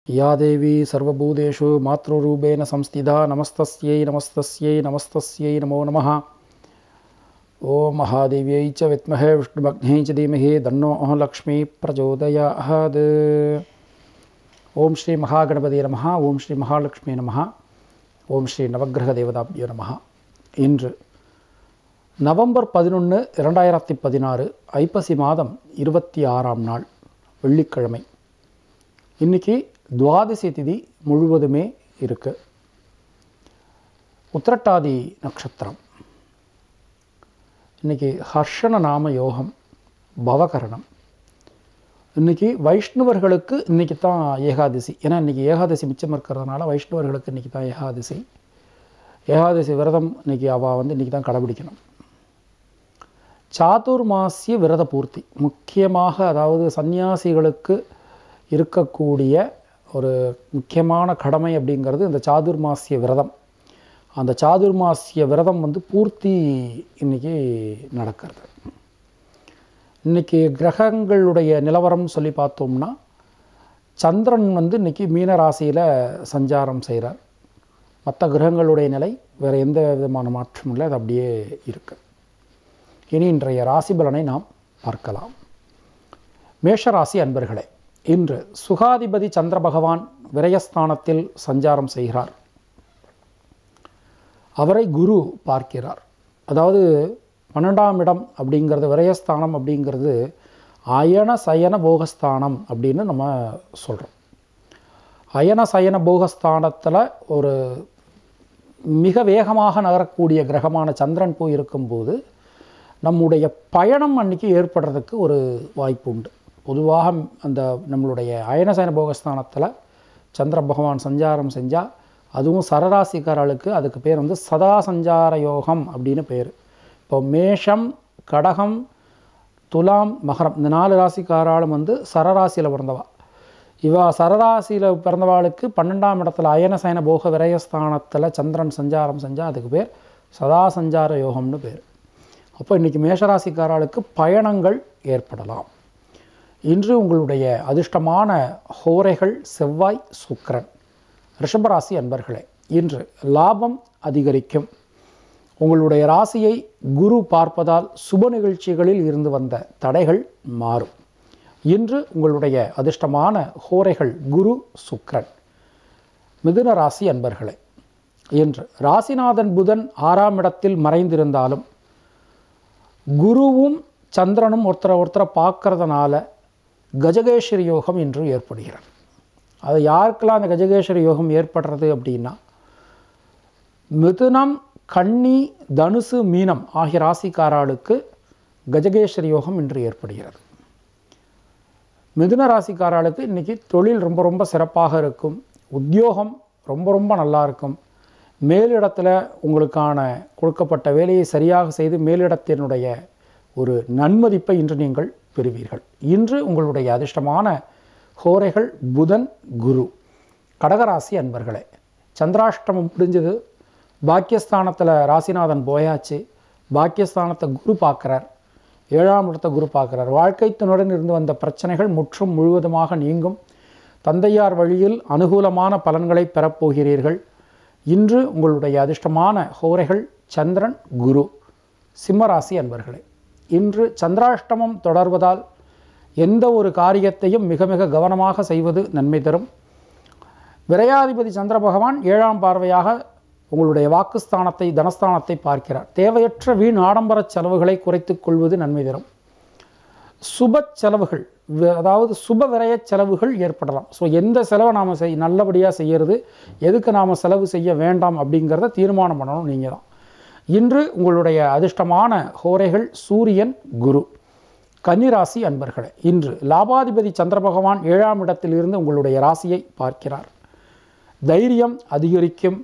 या देवी सर्वभूतेषु मातृरूपेण संस्थिता नमस्तस्यै नमस्तस्यै नमस्तस्यै नमो नमः ॐ महादेव्यै च विद्महे विष्णुभग्नै च धीमहि तन्नो लक्ष्मी प्रचोदयात् ஓம் ஸ்ரீ மகாகணபதி நமஹ ஓம் ஸ்ரீ மகாலட்சுமி நமஹ ஓம் ஸ்ரீ நவக்கிரக தேவதாபியோ நமஹ இன்று நவம்பர் பதினொன்று இரண்டாயிரத்தி பதினாறு ஐப்பசி மாதம் இருபத்தி ஆறாம் நாள் வெள்ளிக்கிழமை இன்னைக்கு துவாதசி திதி முழுவதுமே இருக்கு உத்திரட்டாதி நட்சத்திரம் இன்னைக்கு ஹர்ஷண நாம யோகம் பவகரணம் இன்னைக்கு வைஷ்ணவர்களுக்கு இன்னைக்கு தான் ஏகாதசி ஏன்னா இன்னைக்கு ஏகாதசி மிச்சம் இருக்கிறதுனால வைஷ்ணவர்களுக்கு இன்னைக்கு தான் ஏகாதசி ஏகாதசி விரதம் இன்னைக்கு அவள் வந்து இன்னைக்கு தான் கடைபிடிக்கணும் சாதுர்மாசிய விரத பூர்த்தி முக்கியமாக அதாவது சந்நியாசிகளுக்கு இருக்கக்கூடிய ஒரு முக்கியமான கடமை அப்படிங்கிறது இந்த சாதுர்மாசிய விரதம் அந்த சாதுர்மாசிய விரதம் வந்து பூர்த்தி இன்னைக்கு நடக்கிறது இன்னைக்கு கிரகங்களுடைய நிலவரம் சொல்லி பார்த்தோம்னா சந்திரன் வந்து இன்னைக்கு மீன ராசியில் சஞ்சாரம் செய்கிறார் மற்ற கிரகங்களுடைய நிலை வேறு எந்த விதமான மாற்றமும் இல்லை அது அப்படியே இருக்கு இனி இன்றைய ராசி பலனை நாம் பார்க்கலாம் மேஷராசி அன்பர்களே இன்று சுகாதிபதி சந்திர பகவான் விரயஸ்தானத்தில் சஞ்சாரம் செய்கிறார் அவரை குரு பார்க்கிறார் அதாவது பன்னெண்டாம் இடம் அப்படிங்கிறது விரயஸ்தானம் அப்படிங்கிறது அயன சயன போகஸ்தானம் அப்படின்னு நம்ம சொல்கிறோம் அயன சயன போகஸ்தானத்தில் ஒரு மிக வேகமாக நகரக்கூடிய கிரகமான சந்திரன் போய் இருக்கும்போது நம்முடைய பயணம் அன்னைக்கு ஏற்படுறதுக்கு ஒரு வாய்ப்பு உண்டு பொதுவாக அந்த நம்மளுடைய அயனசயன போகஸ்தானத்தில் சந்திர பகவான் சஞ்சாரம் செஞ்சால் அதுவும் சரராசிக்காரர்களுக்கு அதுக்கு பேர் வந்து சதா சஞ்சார யோகம் அப்படின்னு பேர் இப்போ மேஷம் கடகம் துலாம் மகரம் இந்த நாலு ராசிக்காராலும் வந்து சரராசியில் பிறந்தவா இவா சரராசியில் பிறந்தவாளுக்கு பன்னெண்டாம் இடத்துல அயனசயன போக விரயஸ்தானத்தில் சந்திரன் சஞ்சாரம் செஞ்சால் அதுக்கு பேர் சதா சஞ்சார யோகம்னு பேர் அப்போ இன்றைக்கி மேஷராசிக்காராளுக்கு பயணங்கள் ஏற்படலாம் இன்று உங்களுடைய அதிர்ஷ்டமான ஹோரைகள் செவ்வாய் சுக்கரன் ரிஷபராசி அன்பர்களே இன்று லாபம் அதிகரிக்கும் உங்களுடைய ராசியை குரு பார்ப்பதால் சுப நிகழ்ச்சிகளில் இருந்து வந்த தடைகள் மாறும் இன்று உங்களுடைய அதிர்ஷ்டமான ஹோரைகள் குரு சுக்ரன் மிதுன ராசி அன்பர்களே இன்று ராசிநாதன் புதன் ஆறாம் இடத்தில் மறைந்திருந்தாலும் குருவும் சந்திரனும் ஒருத்தரை ஒருத்தரை பார்க்கறதுனால கஜகேஸ்வரி யோகம் இன்று ஏற்படுகிறது அது யாருக்கெல்லாம் அந்த கஜகேஸ்வரி யோகம் ஏற்படுறது அப்படின்னா மிதுனம் கன்னி தனுசு மீனம் ஆகிய ராசிக்காராளுக்கு கஜகேஸ்வரி யோகம் இன்று ஏற்படுகிறது மிதுன ராசிக்காராளுக்கு இன்றைக்கி தொழில் ரொம்ப ரொம்ப சிறப்பாக இருக்கும் உத்தியோகம் ரொம்ப ரொம்ப நல்லா இருக்கும் மேலிடத்தில் உங்களுக்கான கொடுக்கப்பட்ட வேலையை சரியாக செய்து மேலிடத்தினுடைய ஒரு நன்மதிப்பை இன்று நீங்கள் பெறுவீர்கள் இன்று உங்களுடைய அதிர்ஷ்டமான ஹோரைகள் புதன் குரு கடகராசி அன்பர்களே சந்திராஷ்டமம் முடிஞ்சது பாக்கியஸ்தானத்தில் ராசிநாதன் போயாச்சு பாக்கியஸ்தானத்தை குரு பார்க்குறார் ஏழாம் இடத்தை குரு பார்க்குறார் வாழ்க்கை துணுடன் இருந்து வந்த பிரச்சனைகள் முற்றும் முழுவதுமாக நீங்கும் தந்தையார் வழியில் அனுகூலமான பலன்களை பெறப்போகிறீர்கள் இன்று உங்களுடைய அதிர்ஷ்டமான ஹோரைகள் சந்திரன் குரு சிம்மராசி அன்பர்களே இன்று சந்திராஷ்டமம் தொடர்வதால் எந்த ஒரு காரியத்தையும் மிக மிக கவனமாக செய்வது நன்மை தரும் விரையாதிபதி சந்திர பகவான் ஏழாம் பார்வையாக உங்களுடைய வாக்குஸ்தானத்தை தனஸ்தானத்தை பார்க்கிறார் தேவையற்ற வீண் ஆடம்பர செலவுகளை குறைத்துக் கொள்வது நன்மை தரும் சுப செலவுகள் அதாவது சுப விரய செலவுகள் ஏற்படலாம் ஸோ எந்த செலவை நாம் செய் நல்லபடியாக செய்கிறது எதுக்கு நாம் செலவு செய்ய வேண்டாம் அப்படிங்கிறத தீர்மானம் பண்ணணும் நீங்கள் தான் இன்று உங்களுடைய அதிர்ஷ்டமான ஹோரைகள் சூரியன் குரு கன்னிராசி அன்பர்களே இன்று லாபாதிபதி சந்திர பகவான் ஏழாம் இடத்தில் இருந்து உங்களுடைய ராசியை பார்க்கிறார் தைரியம் அதிகரிக்கும்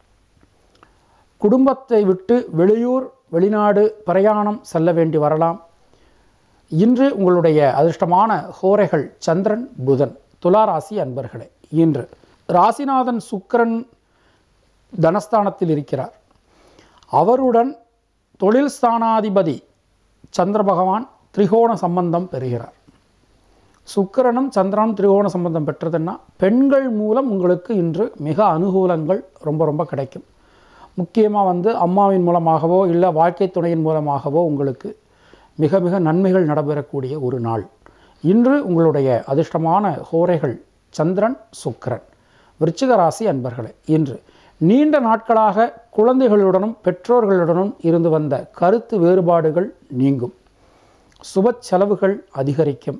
குடும்பத்தை விட்டு வெளியூர் வெளிநாடு பிரயாணம் செல்ல வேண்டி வரலாம் இன்று உங்களுடைய அதிர்ஷ்டமான ஹோரைகள் சந்திரன் புதன் துளாராசி அன்பர்களே இன்று ராசிநாதன் சுக்கரன் தனஸ்தானத்தில் இருக்கிறார் அவருடன் தொழில் ஸ்தானாதிபதி சந்திர பகவான் திரிகோண சம்பந்தம் பெறுகிறார் சுக்கிரனும் சந்திரனும் திரிகோண சம்பந்தம் பெற்றதுன்னா பெண்கள் மூலம் உங்களுக்கு இன்று மிக அனுகூலங்கள் ரொம்ப ரொம்ப கிடைக்கும் முக்கியமாக வந்து அம்மாவின் மூலமாகவோ இல்லை வாழ்க்கை துணையின் மூலமாகவோ உங்களுக்கு மிக மிக நன்மைகள் நடைபெறக்கூடிய ஒரு நாள் இன்று உங்களுடைய அதிர்ஷ்டமான ஹோரைகள் சந்திரன் சுக்கிரன் விருச்சிக ராசி அன்பர்களே இன்று நீண்ட நாட்களாக குழந்தைகளுடனும் பெற்றோர்களுடனும் இருந்து வந்த கருத்து வேறுபாடுகள் நீங்கும் சுப செலவுகள் அதிகரிக்கும்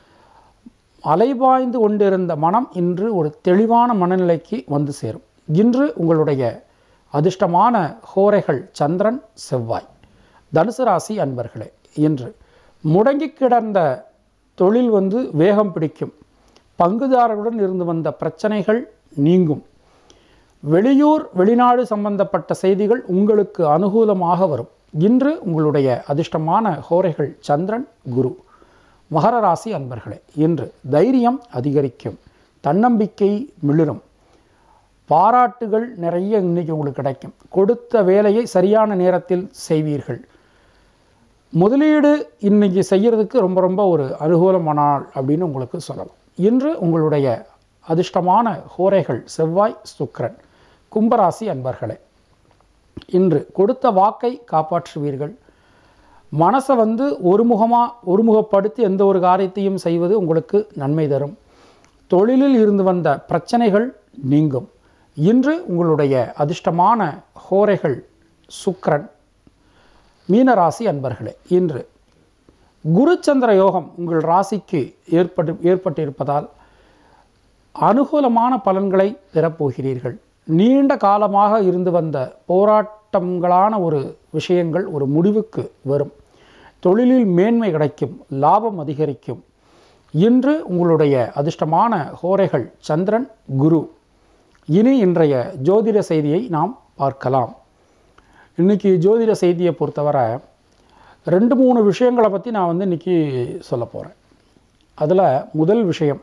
அலைபாய்ந்து கொண்டிருந்த மனம் இன்று ஒரு தெளிவான மனநிலைக்கு வந்து சேரும் இன்று உங்களுடைய அதிர்ஷ்டமான ஹோரைகள் சந்திரன் செவ்வாய் தனுசு ராசி அன்பர்களே இன்று முடங்கி கிடந்த தொழில் வந்து வேகம் பிடிக்கும் பங்குதாரர்களுடன் இருந்து வந்த பிரச்சனைகள் நீங்கும் வெளியூர் வெளிநாடு சம்பந்தப்பட்ட செய்திகள் உங்களுக்கு அனுகூலமாக வரும் இன்று உங்களுடைய அதிர்ஷ்டமான ஹோரைகள் சந்திரன் குரு மகர ராசி அன்பர்களே இன்று தைரியம் அதிகரிக்கும் தன்னம்பிக்கை மிளிரும் பாராட்டுகள் நிறைய இன்னைக்கு உங்களுக்கு கிடைக்கும் கொடுத்த வேலையை சரியான நேரத்தில் செய்வீர்கள் முதலீடு இன்னைக்கு செய்யறதுக்கு ரொம்ப ரொம்ப ஒரு அனுகூலமான நாள் அப்படின்னு உங்களுக்கு சொல்லலாம் இன்று உங்களுடைய அதிர்ஷ்டமான ஹோரைகள் செவ்வாய் சுக்கிரன் கும்பராசி அன்பர்களே இன்று கொடுத்த வாக்கை காப்பாற்றுவீர்கள் மனசை வந்து ஒருமுகமாக ஒருமுகப்படுத்தி எந்த ஒரு காரியத்தையும் செய்வது உங்களுக்கு நன்மை தரும் தொழிலில் இருந்து வந்த பிரச்சனைகள் நீங்கும் இன்று உங்களுடைய அதிர்ஷ்டமான ஹோரைகள் சுக்கிரன் மீனராசி அன்பர்களே இன்று குருச்சந்திர யோகம் உங்கள் ராசிக்கு ஏற்பட்டு ஏற்பட்டிருப்பதால் அனுகூலமான பலன்களை பெறப்போகிறீர்கள் நீண்ட காலமாக இருந்து வந்த போராட்டங்களான ஒரு விஷயங்கள் ஒரு முடிவுக்கு வரும் தொழிலில் மேன்மை கிடைக்கும் லாபம் அதிகரிக்கும் இன்று உங்களுடைய அதிர்ஷ்டமான ஹோரைகள் சந்திரன் குரு இனி இன்றைய ஜோதிட செய்தியை நாம் பார்க்கலாம் இன்றைக்கி ஜோதிட செய்தியை பொறுத்தவரை ரெண்டு மூணு விஷயங்களை பற்றி நான் வந்து இன்றைக்கி சொல்ல போகிறேன் அதில் முதல் விஷயம்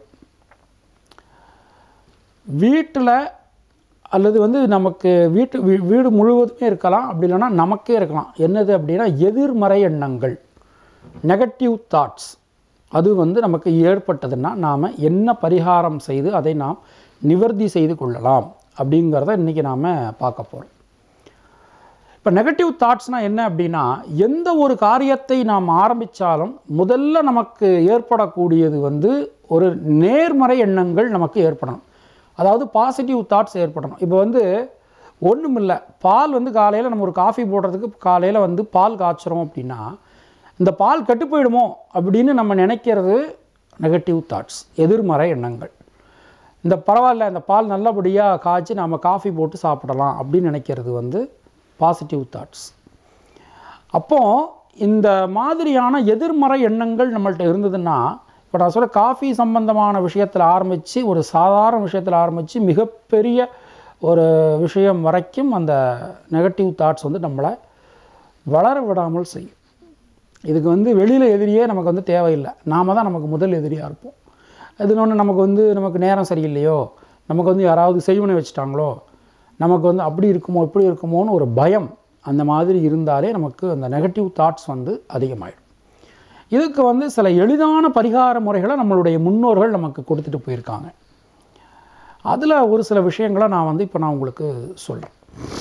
வீட்டில் அல்லது வந்து நமக்கு வீட்டு வீ- வீடு முழுவதுமே இருக்கலாம் அப்படி இல்லைன்னா நமக்கே இருக்கலாம் என்னது அப்படின்னா எதிர்மறை எண்ணங்கள் நெகட்டிவ் தாட்ஸ் அது வந்து நமக்கு ஏற்பட்டதுன்னா நாம் என்ன பரிகாரம் செய்து அதை நாம் நிவர்த்தி செய்து கொள்ளலாம் அப்படிங்கிறத இன்றைக்கி நாம் பார்க்க போகிறோம் இப்போ நெகட்டிவ் தாட்ஸ்னால் என்ன அப்படின்னா எந்த ஒரு காரியத்தை நாம் ஆரம்பித்தாலும் முதல்ல நமக்கு ஏற்படக்கூடியது வந்து ஒரு நேர்மறை எண்ணங்கள் நமக்கு ஏற்படணும் அதாவது பாசிட்டிவ் தாட்ஸ் ஏற்படணும் இப்போ வந்து ஒன்றும் இல்லை பால் வந்து காலையில் நம்ம ஒரு காஃபி போடுறதுக்கு காலையில் வந்து பால் காய்ச்சுறோம் அப்படின்னா இந்த பால் கெட்டு போயிடுமோ அப்படின்னு நம்ம நினைக்கிறது நெகட்டிவ் தாட்ஸ் எதிர்மறை எண்ணங்கள் இந்த பரவாயில்ல இந்த பால் நல்லபடியாக காய்ச்சி நம்ம காஃபி போட்டு சாப்பிடலாம் அப்படின்னு நினைக்கிறது வந்து பாசிட்டிவ் தாட்ஸ் அப்போ இந்த மாதிரியான எதிர்மறை எண்ணங்கள் நம்மள்ட்ட இருந்ததுன்னா இப்போ நான் சொல்ல காஃபி சம்பந்தமான விஷயத்தில் ஆரம்பித்து ஒரு சாதாரண விஷயத்தில் ஆரம்பித்து மிகப்பெரிய ஒரு விஷயம் வரைக்கும் அந்த நெகட்டிவ் தாட்ஸ் வந்து நம்மளை வளர விடாமல் செய்யும் இதுக்கு வந்து வெளியில் எதிரியே நமக்கு வந்து தேவையில்லை நாம தான் நமக்கு முதல் எதிரியாக இருப்போம் அது ஒன்று நமக்கு வந்து நமக்கு நேரம் சரியில்லையோ நமக்கு வந்து யாராவது செய்வனை வச்சுட்டாங்களோ நமக்கு வந்து அப்படி இருக்குமோ இப்படி இருக்குமோன்னு ஒரு பயம் அந்த மாதிரி இருந்தாலே நமக்கு அந்த நெகட்டிவ் தாட்ஸ் வந்து அதிகமாயிடும் இதுக்கு வந்து சில எளிதான பரிகார முறைகளை நம்மளுடைய முன்னோர்கள் நமக்கு கொடுத்துட்டு போயிருக்காங்க அதில் ஒரு சில விஷயங்களை நான் வந்து இப்போ நான் உங்களுக்கு சொல்கிறேன்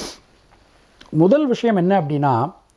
முதல் விஷயம் என்ன அப்படின்னா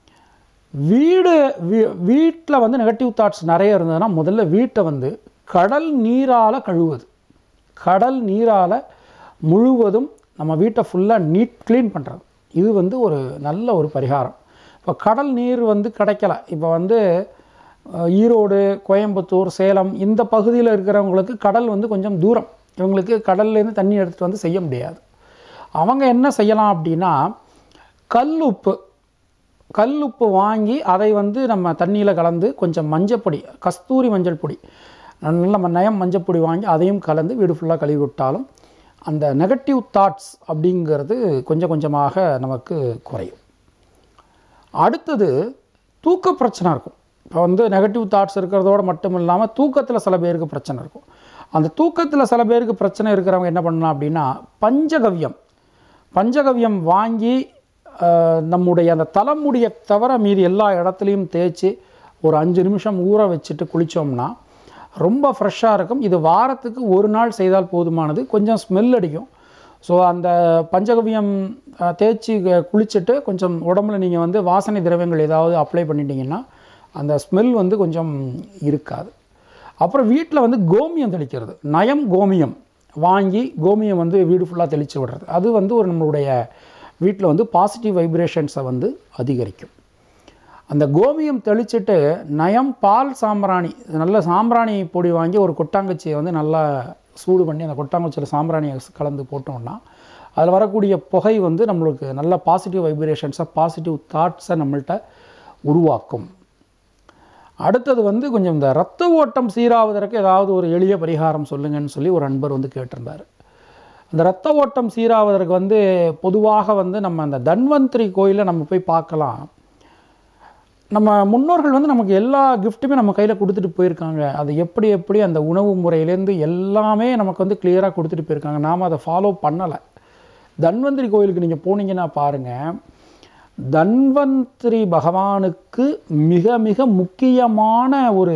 வீடு வீ வீட்டில் வந்து நெகட்டிவ் தாட்ஸ் நிறைய இருந்ததுன்னா முதல்ல வீட்டை வந்து கடல் நீரால் கழுவுவது கடல் நீரால் முழுவதும் நம்ம வீட்டை ஃபுல்லாக நீட் க்ளீன் பண்ணுறது இது வந்து ஒரு நல்ல ஒரு பரிகாரம் இப்போ கடல் நீர் வந்து கிடைக்கல இப்போ வந்து அஹ், ஈரோடு கோயம்புத்தூர் சேலம் இந்த பகுதியில் இருக்கிறவங்களுக்கு கடல் வந்து கொஞ்சம் தூரம் இவங்களுக்கு கடல்லேருந்து தண்ணி எடுத்துகிட்டு வந்து செய்ய முடியாது அவங்க என்ன செய்யலாம் அப்படின்னா கல் உப்பு கல் உப்பு வாங்கி அதை வந்து நம்ம தண்ணியில் கலந்து கொஞ்சம் மஞ்சப்பொடி கஸ்தூரி மஞ்சள் பொடி நல்ல நம்ம நயம் மஞ்சப்பொடி வாங்கி அதையும் கலந்து வீடு ஃபுல்லாக கழுவி விட்டாலும் அந்த நெகட்டிவ் தாட்ஸ் அப்படிங்கிறது கொஞ்சம் கொஞ்சமாக நமக்கு குறையும் அடுத்தது தூக்க பிரச்சனை இருக்கும் இப்போ வந்து நெகட்டிவ் தாட்ஸ் இருக்கிறதோட மட்டும் இல்லாமல் தூக்கத்தில் சில பேருக்கு பிரச்சனை இருக்கும் அந்த தூக்கத்தில் சில பேருக்கு பிரச்சனை இருக்கிறவங்க என்ன பண்ணலாம் அப்படின்னா பஞ்சகவ்யம் பஞ்சகவ்யம் வாங்கி ஆஹ், நம்முடைய அந்த தலைமுடியை தவிர மீதி எல்லா இடத்துலையும் தேய்ச்சி ஒரு அஞ்சு நிமிஷம் ஊற வச்சுட்டு குளித்தோம்னா ரொம்ப ஃப்ரெஷ்ஷாக இருக்கும் இது வாரத்துக்கு ஒரு நாள் செய்தால் போதுமானது கொஞ்சம் ஸ்மெல் அடிக்கும் ஸோ அந்த பஞ்சகவியம் அஹ், தேய்ச்சி க- குளிச்சுட்டு கொஞ்சம் உடம்புல நீங்கள் வந்து வாசனை திரவியங்கள் ஏதாவது அப்ளை பண்ணிட்டீங்கன்னா அந்த ஸ்மெல் வந்து கொஞ்சம் இருக்காது அப்புறம் வீட்டில் வந்து கோமியம் தெளிக்கிறது நயம் கோமியம் வாங்கி கோமியம் வந்து வீடு ஃபுல்லாக தெளித்து விடுறது அது வந்து ஒரு நம்மளுடைய வீட்டில் வந்து பாசிட்டிவ் வைப்ரேஷன்ஸை வந்து அதிகரிக்கும் அந்த கோமியம் தெளிச்சிட்டு நயம் பால் சாம்பிராணி நல்ல சாம்பிராணி பொடி வாங்கி ஒரு கொட்டாங்குச்சியை வந்து நல்லா சூடு பண்ணி அந்த கொட்டாங்குச்சியில் சாம்பிராணியை கலந்து போட்டோம்னா அதில் வரக்கூடிய புகை வந்து நம்மளுக்கு நல்ல பாசிட்டிவ் வைப்ரேஷன்ஸை பாசிட்டிவ் தாட்ஸை நம்மள்ட்ட உருவாக்கும் அடுத்தது வந்து கொஞ்சம் இந்த ரத்த ஓட்டம் சீராவதற்கு ஏதாவது ஒரு எளிய பரிகாரம் சொல்லுங்கன்னு சொல்லி ஒரு அன்பர் வந்து கேட்டிருந்தார் அந்த ரத்த ஓட்டம் சீராவதற்கு வந்து பொதுவாக வந்து நம்ம அந்த தன்வந்திரி கோயிலை நம்ம போய் பார்க்கலாம் நம்ம முன்னோர்கள் வந்து நமக்கு எல்லா கிஃப்ட்டுமே நம்ம கையில் கொடுத்துட்டு போயிருக்காங்க அது எப்படி எப்படி அந்த உணவு முறையிலேருந்து எல்லாமே நமக்கு வந்து கிளியராக கொடுத்துட்டு போயிருக்காங்க நாம் அதை ஃபாலோ பண்ணலை தன்வந்திரி கோயிலுக்கு நீங்கள் போனீங்கன்னா பாருங்கள் தன்வந்திரி பகவானுக்கு மிக மிக முக்கியமான ஒரு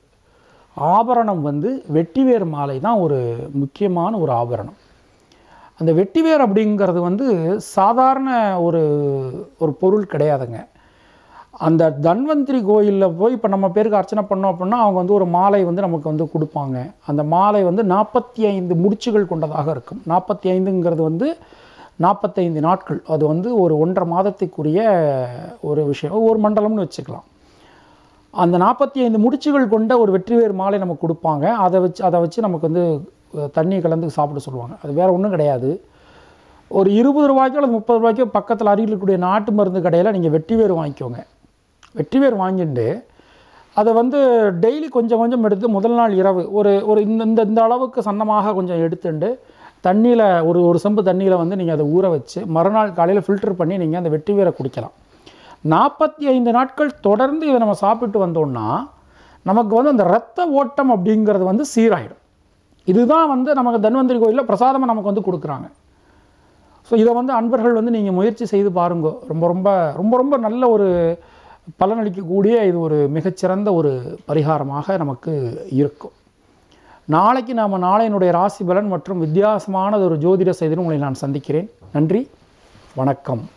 ஆபரணம் வந்து வெட்டிவேர் மாலை தான் ஒரு முக்கியமான ஒரு ஆபரணம் அந்த வெட்டிவேர் அப்படிங்கிறது வந்து சாதாரண ஒரு ஒரு பொருள் கிடையாதுங்க அந்த தன்வந்திரி கோயிலில் போய் இப்போ நம்ம பேருக்கு அர்ச்சனை பண்ணோம் அப்படின்னா அவங்க வந்து ஒரு மாலை வந்து நமக்கு வந்து கொடுப்பாங்க அந்த மாலை வந்து நாற்பத்தி ஐந்து முடிச்சுகள் கொண்டதாக இருக்கும் நாற்பத்தி ஐந்துங்கிறது வந்து நாற்பத்தைந்து நாட்கள் அது வந்து ஒரு ஒன்றரை மாதத்துக்குரிய ஒரு விஷயம் ஒரு மண்டலம்னு வச்சுக்கலாம் அந்த நாற்பத்தி ஐந்து முடிச்சுகள் கொண்ட ஒரு வெற்றிவேர் மாலை நமக்கு கொடுப்பாங்க அதை வச்சு அதை வச்சு நமக்கு வந்து அஹ், தண்ணி கலந்து சாப்பிட சொல்லுவாங்க அது வேறு ஒன்றும் கிடையாது ஒரு இருபது ரூபாய்க்கோ அல்லது முப்பது ரூபாய்க்கோ பக்கத்தில் அருகில் இருக்கக்கூடிய நாட்டு மருந்து கடையில் நீங்கள் வெட்டிவேர் வாங்கிக்கோங்க வெட்டிவேர் வாங்கிட்டு அதை வந்து டெய்லி கொஞ்சம் கொஞ்சம் எடுத்து முதல் நாள் இரவு ஒரு ஒரு இந்த இந்த இந்த அளவுக்கு சன்னமாக கொஞ்சம் எடுத்துட்டு தண்ணியில் ஒரு ஒரு செம்பு தண்ணியில் வந்து நீங்கள் அதை ஊற வச்சு மறுநாள் காலையில் ஃபில்டர் பண்ணி நீங்கள் அந்த வெட்டிவேரை குடிக்கலாம் நாற்பத்தி ஐந்து நாட்கள் தொடர்ந்து இதை நம்ம சாப்பிட்டு வந்தோம்னா நமக்கு வந்து அந்த இரத்த ஓட்டம் அப்படிங்கிறது வந்து சீராயிடும் இதுதான் வந்து நமக்கு தன்வந்திரி கோயிலில் பிரசாதமாக நமக்கு வந்து கொடுக்குறாங்க ஸோ இதை வந்து அன்பர்கள் வந்து நீங்கள் முயற்சி செய்து பாருங்க ரொம்ப ரொம்ப ரொம்ப ரொம்ப நல்ல ஒரு பலனளிக்கக்கூடிய இது ஒரு மிகச்சிறந்த ஒரு பரிகாரமாக நமக்கு இருக்கும் நாளைக்கு நாம் நாளையினுடைய ராசி பலன் மற்றும் வித்தியாசமான ஒரு ஜோதிட செய்தியில் உங்களை நான் சந்திக்கிறேன் நன்றி வணக்கம்